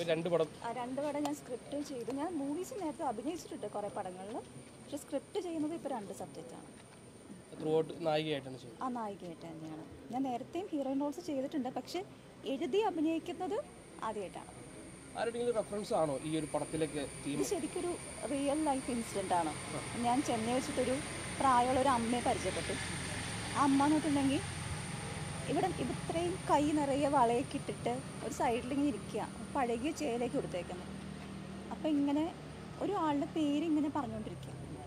ഇപ്പൊ രണ്ട് പടം ആ രണ്ട് പടം ഞാൻ സ്ക്രിപ്റ്റ് ചെയ്തു ഞാൻ മൂവീസ് നേരത്തെ അഭിനയിച്ചിട്ടുണ്ട് കുറേ പടങ്ങളിൽ പക്ഷെ സ്ക്രിപ്റ്റ് ചെയ്യുന്നത് ഇപ്പോൾ രണ്ട് സബ്ജക്റ്റാണ് ത്രൂ ഔട്ട് നായികയായിട്ടാണ് ചെയ്യുന്നത് ആ നായികയായിട്ട് തന്നെയാണ് ഞാൻ നേരത്തെയും ഹീറോയിൻ റോൾസ് ചെയ്തിട്ടുണ്ട് പക്ഷെ എഴുതി അഭിനയിക്കുന്നത് ആദ്യമായിട്ടാണ് ആരുടെയെങ്കിലും റെഫറൻസ് ആണോ ഈ ഒരു പടത്തിലേക്ക് തീം ഇത് ശരിക്കൊരു റിയൽ ലൈഫ് ഇൻസിഡൻ്റ് ആണ് ഞാൻ ചെന്നൈ വെച്ചിട്ടൊരു പ്രായമുള്ള ഒരു അമ്മയെ പരിചയപ്പെട്ടു ആ അമ്മ എന്ന് വെച്ചിട്ടുണ്ടെങ്കിൽ ഇവിടെ ഇവിടെ ഇത്രയും കൈ നിറയെ വളയൊക്കെ ഇട്ടിട്ട് ഒരു സൈഡിൽ ഇങ്ങനെ ഇരിക്കുക പഴകിയ ചേലേക്ക് കൊടുത്തേക്കുന്നത് അപ്പം ഇങ്ങനെ ഒരു ആളുടെ പേര് ഇങ്ങനെ പറഞ്ഞുകൊണ്ടിരിക്കുക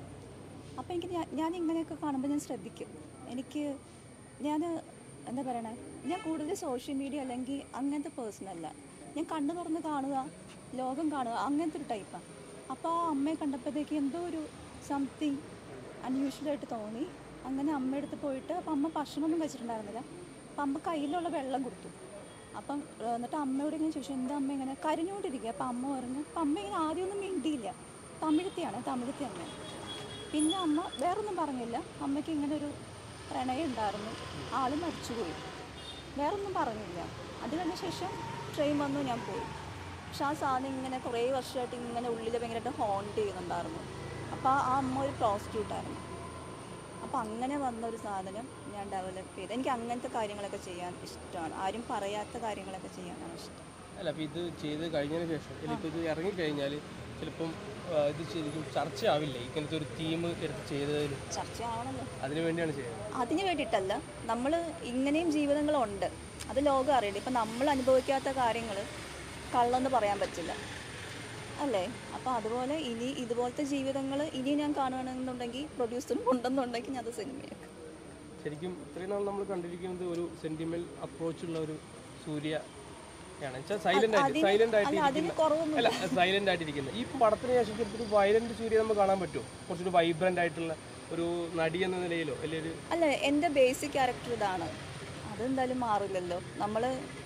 അപ്പം എനിക്ക് ഞാൻ ഞാൻ ഇങ്ങനെയൊക്കെ കാണുമ്പോൾ ഞാൻ ശ്രദ്ധിക്കും എനിക്ക് ഞാൻ എന്താ പറയണേ ഞാൻ കൂടുതൽ സോഷ്യൽ മീഡിയ അല്ലെങ്കിൽ അങ്ങനത്തെ പേഴ്സൺ അല്ല ഞാൻ കണ്ണു തുറന്ന് കാണുക ലോകം കാണുക അങ്ങനത്തെ ഒരു ടൈപ്പാണ് അപ്പോൾ ആ അമ്മയെ കണ്ടപ്പോഴത്തേക്ക് എന്തോ ഒരു സംതിങ് അൺയൂഷ്വലായിട്ട് തോന്നി അങ്ങനെ അമ്മയുടെ അടുത്ത് പോയിട്ട് അപ്പം അമ്മ ഭക്ഷണമൊന്നും കഴിച്ചിട്ടുണ്ടായിരുന്നില്ല അപ്പം അമ്മ കയ്യിലുള്ള വെള്ളം കൊടുത്തു അപ്പം ഏഹ്, എന്നിട്ട് അമ്മയോട് ഇങ്ങനെ ചോദിച്ചു എന്താ അമ്മ ഇങ്ങനെ കരഞ്ഞുകൊണ്ടിരിക്കുക അപ്പം അമ്മ പറഞ്ഞു അപ്പം അമ്മ ഇങ്ങനെ ആദ്യമൊന്നും മിണ്ടിയില്ല തമിഴത്തിയാണ് തമിഴത്തി അമ്മ പിന്നെ അമ്മ വേറൊന്നും പറഞ്ഞില്ല അമ്മയ്ക്ക് ഇങ്ങനെ ഒരു പ്രണയം ഉണ്ടായിരുന്നു ആള് മരിച്ചുപോയി വേറൊന്നും പറഞ്ഞില്ല അത് കഴിഞ്ഞ ശേഷം ട്രെയിൻ വന്നു ഞാൻ പോയി പക്ഷെ ആ സാധനം ഇങ്ങനെ കുറേ വർഷമായിട്ട് ഇങ്ങനെ ഉള്ളിൽ ഭയങ്കരമായിട്ട് ഹോണ്ട് ചെയ്യുന്നുണ്ടായിരുന്നു അപ്പോൾ ആ അമ്മ ഒരു പ്രോസ്റ്റിറ്റ്യൂട്ടായിരുന്നു അപ്പോൾ അങ്ങനെ വന്ന ഒരു സാധനം ഞാൻ ഡെവലപ്പ് ചെയ്ത് എനിക്ക് അങ്ങനത്തെ കാര്യങ്ങളൊക്കെ ചെയ്യാൻ ഇഷ്ടമാണ് ആരും പറയാത്ത കാര്യങ്ങളൊക്കെ ചെയ്യാനാണ് ഇഷ്ടം അല്ല അപ്പോൾ ഇത് ചെയ്ത് കഴിഞ്ഞതിന് ശേഷം ഇനിയിപ്പോൾ ഇത് ഇറങ്ങിക്കഴിഞ്ഞാൽ ചിലപ്പം ആ, ഇത് ശരിക്കും ചർച്ചയാവില്ലേ ഇങ്ങനത്തെ ഒരു തീം എടുത്ത് ചെയ്തതിൽ ചർച്ചയാവണല്ലോ അതിനു വേണ്ടിയാണ് ചെയ്യുന്നത് അതിന് വേണ്ടിയിട്ടല്ല നമ്മൾ ഇങ്ങനെയും ജീവിതങ്ങളുണ്ട് അത് ലോകം അറിയണ്ട ഇപ്പം നമ്മൾ അനുഭവിക്കാത്ത കാര്യങ്ങൾ കള്ളെന്ന് പറയാൻ പറ്റില്ല അല്ലേ അപ്പോൾ അതുപോലെ ഇനി ഇതുപോലത്തെ ജീവിതങ്ങൾ ഇനി ഞാൻ കാണുകയാണെന്നുണ്ടെങ്കിൽ പ്രൊഡ്യൂസറും ഉണ്ടെന്നുണ്ടെങ്കിൽ ഞാൻ അത് സിനിമയാക്കും ശരിക്കും ഇത്രയും നാൾ നമ്മൾ കണ്ടിരിക്കുന്നത് ഒരു സെന്റിമെന്റൽ അപ്രോച്ചുള്ള ഒരു സൂര്യ ആണ് വെച്ചാൽ സൈലന്റ് ആയിട്ട് അതിന് സൈലന്റ് ആയിട്ട് അല്ല അതിന് ഇരിക്കുന്ന കുറവൊന്നും അല്ല സൈലന്റ് ആയിട്ടിരിക്കുന്നത് ഈ പടത്തിന് ശേഷം ശരിക്കും ഒരു വയലന്റ് സൂര്യ നമുക്ക് കാണാൻ പറ്റുമോ കുറച്ചൊരു വൈബ്രന്റ് ആയിട്ടുള്ള ഒരു നടി എന്ന നിലയിലോ അല്ലെങ്കിൽ ഒരു അല്ല എൻ്റെ ബേസിക് ക്യാരക്ടർ ഇതാണ് അതെന്തായാലും മാറില്ലല്ലോ നമ്മൾ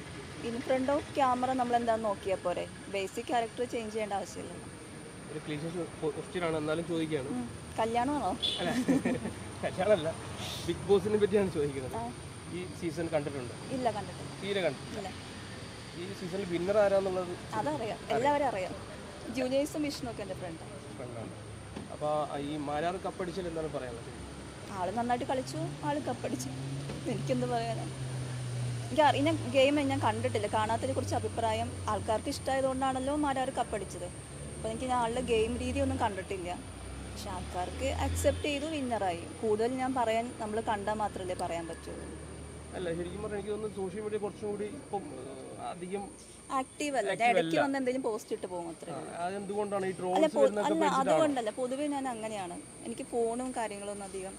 ഇൻ ഫ്രണ്ട് ഓഫ് ക്യാമറ നമ്മൾ എന്താന്ന് നോക്കിയാൽ പോരെ ബേസിക് ക്യാരക്ടർ ചേഞ്ച് ചെയ്യേണ്ട ആവശ്യമില്ലല്ലോ ഒരു ക്ലീശ ക്വസ്റ്റ്യൻ ആണ് എന്നാലും ചോദിക്കുകയാണ് ഉം. കല്യാണമാണോ അല്ല കല്യാണമല്ല ബിഗ് ബോസിനെ പറ്റിയാണ് ചോദിക്കുന്നത് ഈ സീസൺ കണ്ടിട്ടുണ്ട് ഇല്ല കണ്ടിട്ടില്ല തീരെ കണ്ടിട്ടില്ല ഇല്ല ഈ സീസണിൽ വിന്നർ ആരാന്നുള്ളത് അതറിയാം എല്ലാവരും അറിയാം ജൂനിയേഴ്സും വിഷ്ണു ഒക്കെ എൻ്റെ ഫ്രണ്ട് ഫ്രണ്ടാണ് അപ്പോൾ ഈ മാരാർ കപ്പടിച്ചാൽ എന്താണ് പറയാനുള്ളത് ആള് നന്നായിട്ട് കളിച്ചു ആള് കപ്പടിച്ചു എനിക്കെന്ത് പറയാനാ എനിക്ക് അറിയാം ഗെയിം ഞാൻ കണ്ടിട്ടില്ല കാണാത്തതിനെ കുറിച്ച് അഭിപ്രായം ആൾക്കാർക്ക് ഇഷ്ടമായതുകൊണ്ടാണല്ലോ മാരാർ കപ്പടിച്ചത് അപ്പോൾ എനിക്ക് ഞാൻ ആളുടെ ഗെയിം രീതി ഒന്നും കണ്ടിട്ടില്ല പക്ഷെ ആൾക്കാർക്ക് അക്സെപ്റ്റ് ചെയ്തു വിന്നറായി കൂടുതൽ ഞാൻ പറയാൻ നമ്മൾ കണ്ടാൽ മാത്രമല്ലേ പറയാൻ പറ്റുള്ളൂ അല്ല ശരിക്കും പറഞ്ഞാൽ എനിക്ക് തോന്നുന്നു സോഷ്യൽ മീഡിയ കുറച്ചും കൂടി ഇപ്പം ആ, അധികം ആക്റ്റീവ് അല്ല ഞാൻ ഇടയ്ക്ക് വന്ന് എന്തെങ്കിലും പോസ്റ്റ് ഇട്ട് പോകും അത്രേ ആ, അതെന്തുകൊണ്ടാണ് ഈ അല്ല ട്രോൾസ് പൊ- വരുന്നൊക്കെ അല്ല പേടിച്ചിട്ടാണോ അതുകൊണ്ടല്ല പൊതുവെ ഞാൻ അങ്ങനെയാണ് എനിക്ക് ഫോണും കാര്യങ്ങളൊന്നും അധികം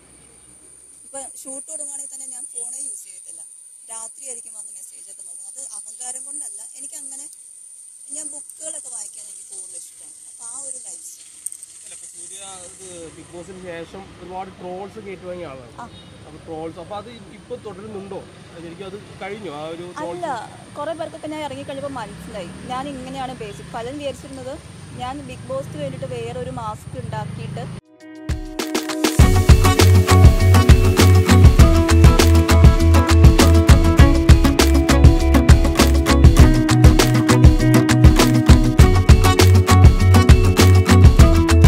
ഇപ്പൊ ഷൂട്ട് തുടങ്ങുകയാണെങ്കിൽ തന്നെ ഞാൻ ഫോണേ യൂസ് ചെയ്യത്തില്ല രാത്രിയായിരിക്കും വന്ന് മെസ്സേജ് ഒക്കെ നോക്കുന്നത് അത് അഹങ്കാരം കൊണ്ടല്ല എനിക്ക് അങ്ങനെ ഞാൻ ബുക്കുകളൊക്കെ വായിക്കാൻ എനിക്ക് കൂടുതൽ ഇഷ്ടമാണ് അപ്പൊ ആ ഒരു ലൈഫ് അല്ല, ഇപ്പൊ സൂര്യ ഇത് ബിഗ് ബോസിന് ശേഷം ഒരുപാട് ട്രോൾസ് കേട്ടുവാങ്ങിയ ആളാണ് അപ്പൊ ട്രോൾസ് അപ്പൊ അത് ഇപ്പൊ തുടരുന്നുണ്ടോ അത് ശരിക്കും അത് കഴിഞ്ഞു ആ ഒരു അല്ല കുറെ പേർക്കൊക്കെ ഞാൻ ഇറങ്ങിക്കഴിഞ്ഞപ്പോൾ മനസ്സിലായി ഞാൻ ഇങ്ങനെയാണ് ബേസിക് പലരും വിചാരിച്ചിരുന്നത് ഞാൻ ബിഗ് ബോസിന് വേണ്ടിയിട്ട് വേറെ ഒരു മാസ്ക് ഉണ്ടാക്കിയിട്ട്